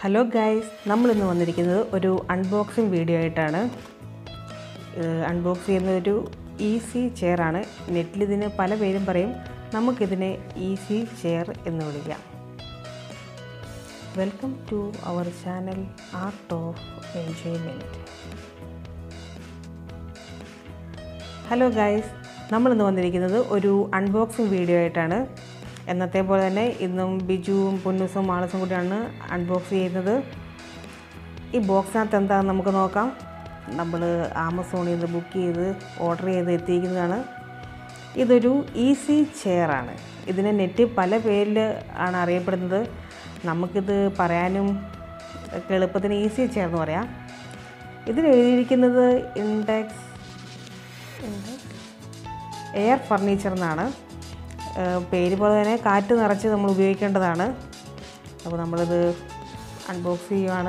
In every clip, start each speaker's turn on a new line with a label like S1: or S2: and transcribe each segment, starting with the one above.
S1: hello guys നമ്മളിന്ന് വന്നിരിക്കുന്നത് ഒരു അൺബോക്സിങ് വീഡിയോ ആയിട്ടാണ് അൺബോക്സ് ചെയ്യുന്ന ഒരു ഈസി ചെയറാണ് നെറ്റിൽ ഇതിന് പല പേരും പറയും നമുക്കിതിനെ ഈസി ചെയർ എന്ന് വിളിക്കാം welcome to our channel art of enjoyment hello guys നമ്മളിന്ന് വന്നിരിക്കുന്നത് ഒരു അൺബോക്സിങ് വീഡിയോ ആയിട്ടാണ് എന്നത്തെ പോലെ തന്നെ ഇന്നും ബിജുവും പൊന്നൂസും മാളസും കൂടിയാണ് അൺബോക്സ് ചെയ്യുന്നത് ഈ ബോക്സിനകത്ത് എന്താണെന്ന് നമുക്ക് നോക്കാം നമ്മൾ ആമസോണിൽ നിന്ന് ബുക്ക് ചെയ്ത് ഓർഡർ ചെയ്ത് എത്തിക്കുന്നതാണ് ഇതൊരു ഈസി ചെയറാണ് ഇതിന് നെറ്റ് പല പേരിൽ ആണ് അറിയപ്പെടുന്നത് നമുക്കിത് പറയാനും ഒക്കെ എളുപ്പത്തിന് ഈസി ചെയർ എന്ന് പറയാം ഇതിൽ എഴുതിയിരിക്കുന്നത് ഇൻഡെക്സ് എയർ ഫർണിച്ചർ എന്നാണ് ഏഹ് പേര് പോലെ തന്നെ കാറ്റ് നിറച്ച് നമ്മൾ ഉപയോഗിക്കേണ്ടതാണ് അപ്പോൾ നമ്മളിത് അൺബോക്സ് ചെയ്യുവാണ്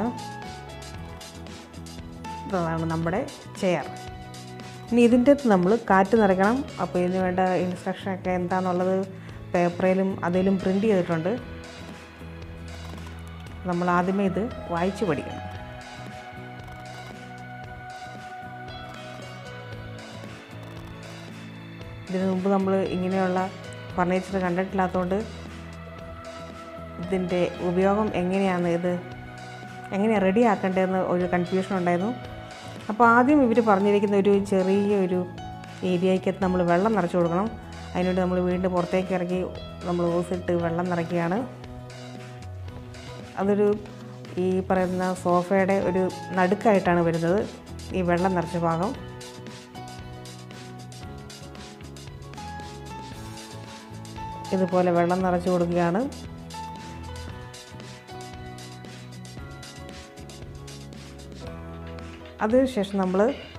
S1: ഇതാണ് നമ്മുടെ ചെയർ ഇനി ഇതിൻ്റെ അകത്ത് നമ്മൾ കാറ്റ് നിറയ്ക്കണം അപ്പോൾ ഇതിന് വേണ്ട ഇൻസ്ട്രക്ഷനൊക്കെ എന്താണെന്നുള്ളത് പേപ്പറിലും അതിലും പ്രിൻ്റ് ചെയ്തിട്ടുണ്ട് നമ്മൾ ആദ്യമേ ഇത് വായിച്ച് പഠിക്കണം ഇതിനു മുമ്പ് നമ്മൾ ഇങ്ങനെയുള്ള ഫർണിച്ചർ കണ്ടിട്ടില്ലാത്തതുകൊണ്ട് ഇതിൻ്റെ ഉപയോഗം എങ്ങനെയാണ് ഇത് എങ്ങനെയാണ് റെഡി ആക്കേണ്ടതെന്ന് ഒരു കൺഫ്യൂഷൻ ഉണ്ടായിരുന്നു അപ്പോൾ ആദ്യം ഇവർ പറഞ്ഞിരിക്കുന്ന ഒരു ചെറിയ ഒരു ഏരിയയ്ക്കകത്ത് നമ്മൾ വെള്ളം നിറച്ച് കൊടുക്കണം അതിനുവേണ്ടി നമ്മൾ വീണ്ടും പുറത്തേക്ക് ഇറക്കി നമ്മൾ ഓസിട്ട് വെള്ളം നിറയ്ക്കുകയാണ് അതൊരു ഈ പറയുന്ന സോഫയുടെ ഒരു നടുക്കായിട്ടാണ് വരുന്നത് ഈ വെള്ളം നിറച്ച ഭാഗം ഇതുപോലെ വെള്ളം നിറച്ച് കൊടുക്കുകയാണ് അതിനുശേഷം നമ്മൾ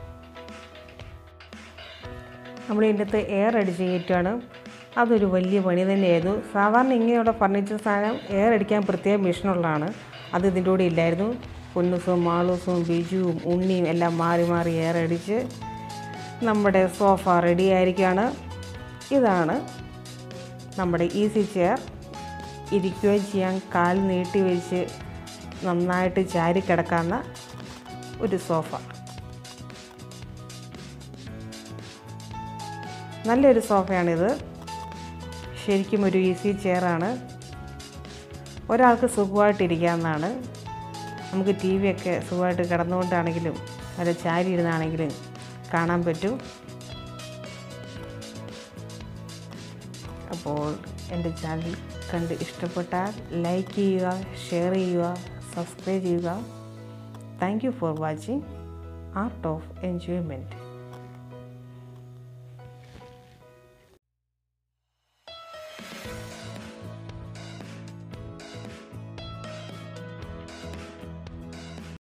S1: നമ്മൾ ഇതിൻ്റെ അകത്ത് എയർ അടിച്ച് കയറ്റുകയാണ് അതൊരു വലിയ പണി തന്നെയായിരുന്നു സാധാരണ ഇങ്ങനെയുള്ള ഫർണിച്ചർ സാധനം എയർ അടിക്കാൻ പ്രത്യേക മെഷീനുള്ളതാണ് അത് ഇതിൻ്റെ കൂടെ ഇല്ലായിരുന്നു പൊന്നൂസും മാളൂസും ബിജുവും ഉണ്ണിയും എല്ലാം മാറി മാറി എയർ അടിച്ച് നമ്മുടെ സോഫ റെഡി ആയിരിക്കുകയാണ് ഇതാണ് നമ്മുടെ ഈസി ചെയർ ഇരിക്കുകയും ചെയ്യാൻ കാൽ നീട്ടി വെച്ച് നന്നായിട്ട് ചാരി കിടക്കാവുന്ന ഒരു സോഫ നല്ലൊരു സോഫയാണിത് ശരിക്കും ഒരു ഈസി ചെയറാണ് ഒരാൾക്ക് സുഖമായിട്ടിരിക്കാവുന്നതാണ് നമുക്ക് ടി വി ഒക്കെ സുഖമായിട്ട് കിടന്നുകൊണ്ടാണെങ്കിലും നല്ല ചാരി ഇരുന്നാണെങ്കിലും കാണാൻ പറ്റും അപ്പോൾ എൻ്റെ ചാനൽ കണ്ട് ഇഷ്ടപ്പെട്ടാൽ ലൈക്ക് ചെയ്യുക ഷെയർ ചെയ്യുക സബ്സ്ക്രൈബ് ചെയ്യുക thank you for watching art of enjoyment